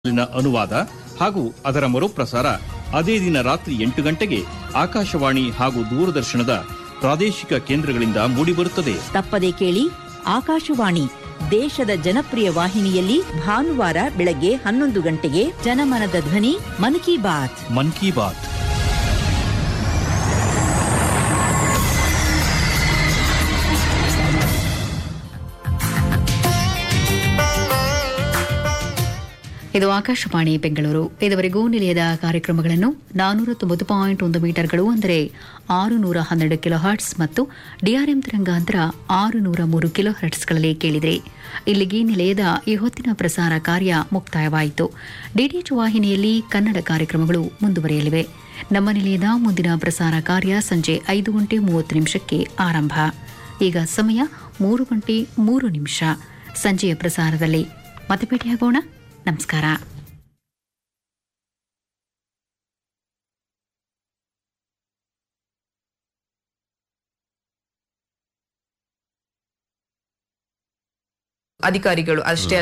ನ ಅನುವಾದ ಹಾಗೂ ಅದರ ಮರುಪ್ರಸಾರ ಅದೇ ದಿನ ರಾತ್ರಿ ಎಂಟು ಗಂಟೆಗೆ ಆಕಾಶವಾಣಿ ಹಾಗೂ ದೂರದರ್ಶನದ ಪ್ರಾದೇಶಿಕ ಕೇಂದ್ರಗಳಿಂದ ಮೂಡಿಬರುತ್ತದೆ ತಪ್ಪದೆ ಕೇಳಿ ಆಕಾಶವಾಣಿ ದೇಶದ ಜನಪ್ರಿಯ ವಾಹಿನಿಯಲ್ಲಿ ಭಾನುವಾರ ಬೆಳಗ್ಗೆ ಹನ್ನೊಂದು ಗಂಟೆಗೆ ಜನಮನದ ಧ್ವನಿ ಮನ್ ಕಿ ಬಾತ್ ಮನ್ ಕಿ ಬಾತ್ ಇದು ಆಕಾಶವಾಣಿ ಬೆಂಗಳೂರು ಇದುವರೆಗೂ ನಿಲಯದ ಕಾರ್ಯಕ್ರಮಗಳನ್ನು ನಾನೂರ ತೊಂಬತ್ತು ಪಾಯಿಂಟ್ ಒಂದು ಮೀಟರ್ಗಳು ಅಂದರೆ ಆರು ನೂರ ಹನ್ನೆರಡು ಕಿಲೋ ಹರ್ಟ್ಸ್ ಮತ್ತು ಡಿಆರ್ಎಂ ತರಂಗಾಂತರ ಆರು ನೂರ ಮೂರು ಕಿಲೋ ಹರ್ಟ್ಸ್ಗಳಲ್ಲಿ ಕೇಳಿದರೆ ಇಲ್ಲಿಗೆ ನಿಲಯದ ಈ ಹೊತ್ತಿನ ಪ್ರಸಾರ ಕಾರ್ಯ ಮುಕ್ತಾಯವಾಯಿತು ಡಿಟಿಎಚ್ ವಾಹಿನಿಯಲ್ಲಿ ಕನ್ನಡ ಕಾರ್ಯಕ್ರಮಗಳು ಮುಂದುವರಿಯಲಿವೆ ನಮ್ಮ ನಿಲಯದ ಮುಂದಿನ ಪ್ರಸಾರ ಕಾರ್ಯ ಸಂಜೆ ಐದು ಗಂಟೆ ಮೂವತ್ತು ನಿಮಿಷಕ್ಕೆ ಆರಂಭ ಈಗ ಸಮಯ ಮೂರು ಗಂಟೆ ಮೂರು ನಿಮಿಷ ಸಂಜೆಯ ಪ್ರಸಾರದಲ್ಲಿ ಮತ್ತೆ ಭೇಟಿಯಾಗೋಣ ನಮಸ್ಕಾರ ಅಧಿಕಾರಿಗಳು ಅಷ್ಟೇ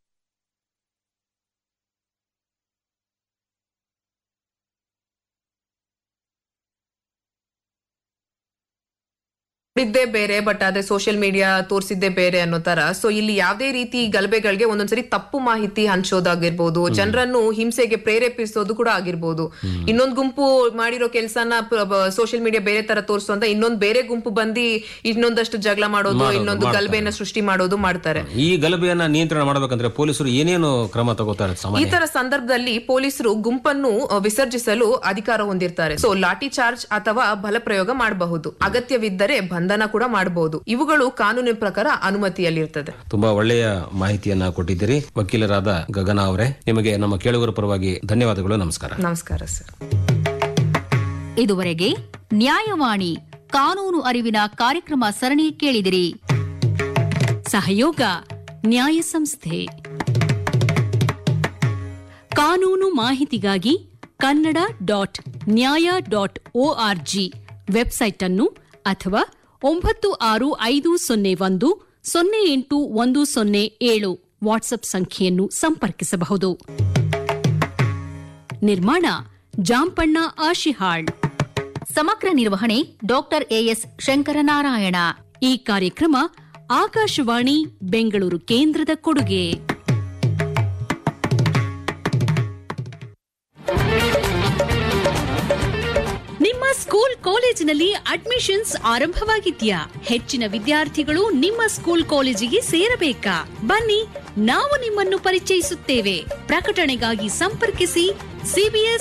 ನೋಡಿದ್ದೇ ಬೇರೆ ಬಟ್ ಆದ್ರೆ ಸೋಷಿಯಲ್ ಮೀಡಿಯಾ ತೋರಿಸಿದ್ದೇ ಬೇರೆ ಅನ್ನೋ ತರ ಸೊ ಇಲ್ಲಿ ಯಾವ್ದೇ ರೀತಿ ಗಲಭೆಗಳಿಗೆ ಒಂದೊಂದ್ಸರಿ ತಪ್ಪು ಮಾಹಿತಿ ಹಂಚೋದಾಗಿರ್ಬೋದು ಜನರನ್ನು ಹಿಂಸೆಗೆ ಪ್ರೇರೇಪಿಸೋದು ಕೂಡ ಆಗಿರ್ಬೋದು ಇನ್ನೊಂದ್ ಗುಂಪು ಮಾಡಿರೋ ಕೆಲಸನ ಸೋಷಿಯಲ್ ಮೀಡಿಯಾ ಬೇರೆ ತರ ತೋರಿಸುವಂತ ಇನ್ನೊಂದ್ ಬೇರೆ ಗುಂಪು ಬಂದು ಇನ್ನೊಂದಷ್ಟು ಜಗಳ ಮಾಡೋದು ಮಾಡೋದು, ಇನ್ನೊಂದು ಮಾಡ್ತಾರೆ. ಗಲಭೆಯನ್ನ ಸೃಷ್ಟಿ ಮಾಡೋದು ಮಾಡ್ತಾರೆ ಈ ಗಲಭೆಯನ್ನ ನಿಯಂತ್ರಣ ಮಾಡಬೇಕಂದ್ರೆ ಪೊಲೀಸರು ಏನೇನು ಕ್ರಮ ತಗೋತಾರೆ ಈ ಸಾಮಾನ್ಯ ತರ ಸಂದರ್ಭದಲ್ಲಿ ಪೊಲೀಸರು ಗುಂಪನ್ನು ಅ, ವಿಸರ್ಜಿಸಲು ಅಧಿಕಾರ ಹೊಂದಿರ್ತಾರೆ ಸೊ ಲಾಠಿ ಚಾರ್ಜ್ ಅಥವಾ ಬಲಪ್ರಯೋಗ ಮಾಡಬಹುದು ಅಗತ್ಯವಿದ್ದರೆ ಬಂಧನ ಕೂಡ ಮಾಡಬಹುದು ಇವುಗಳು ಕಾನೂನಿನ ಪ್ರಕಾರ ಅನುಮತಿಯಲ್ಲಿರ್ತದೆ ತುಂಬಾ ಒಳ್ಳೆಯ ಮಾಹಿತಿಯನ್ನ ಕೊಟ್ಟಿದ್ದೀರಿ ವಕೀಲರಾದ ಗಗನ ಅವರೇ ನಿಮಗೆ ನಮ್ಮ ಕೇಳುಗರ ಪರವಾಗಿ ಧನ್ಯವಾದಗಳು ನಮಸ್ಕಾರ ನಮಸ್ಕಾರ ಸರ್ ಇದುವರೆಗೆ ನ್ಯಾಯವಾಣಿ ಕಾನೂನು ಅರಿವಿನ ಕಾರ್ಯಕ್ರಮ ಸರಣಿ ಕೇಳಿದಿರಿ ಸಹಯೋಗ ನ್ಯಾಯ ಸಂಸ್ಥೆ ಕಾನೂನು ಮಾಹಿತಿಗಾಗಿ Kannada dot Nyaya dot ORG website ಅನ್ನು ಅಥವಾ ಒಂಬತ್ತು ಆರು ಐದು ಸೊನ್ನೆ ಒಂದು ಸೊನ್ನೆ ಎಂಟು ಒಂದು ಸೊನ್ನೆ ಏಳು ವಾಟ್ಸ್ಆಪ್ ಸಂಖ್ಯೆಯನ್ನು ಸಂಪರ್ಕಿಸಬಹುದು ನಿರ್ಮಾಣ ಜಾಂಪಣ್ಣ ಆಶಿಹಾಳ್ ಸಮಗ್ರ ನಿರ್ವಹಣೆ ಡಾಕ್ಟರ್ ಎಎಸ್ ಶಂಕರನಾರಾಯಣ ಈ ಕಾರ್ಯಕ್ರಮ ಆಕಾಶವಾಣಿ ಬೆಂಗಳೂರು ಕೇಂದ್ರದ ಕೊಡುಗೆ ನಿಮ್ಮ ಸ್ಕೂಲ್ ಕಾಲೇಜಿನಲ್ಲಿ ಅಡ್ಮಿಷನ್ಸ್ ಆರಂಭವಾಗಿದ್ಯಾ ಹೆಚ್ಚಿನ ವಿದ್ಯಾರ್ಥಿಗಳು ನಿಮ್ಮ ಸ್ಕೂಲ್ ಕಾಲೇಜಿಗೆ ಸೇರಬೇಕಾ ಬನ್ನಿ ನಾವು ನಿಮ್ಮನ್ನು ಪರಿಚಯಿಸುತ್ತೇವೆ ಪ್ರಕಟಣೆಗಾಗಿ ಸಂಪರ್ಕಿಸಿ ಸಿಬಿಎಸ್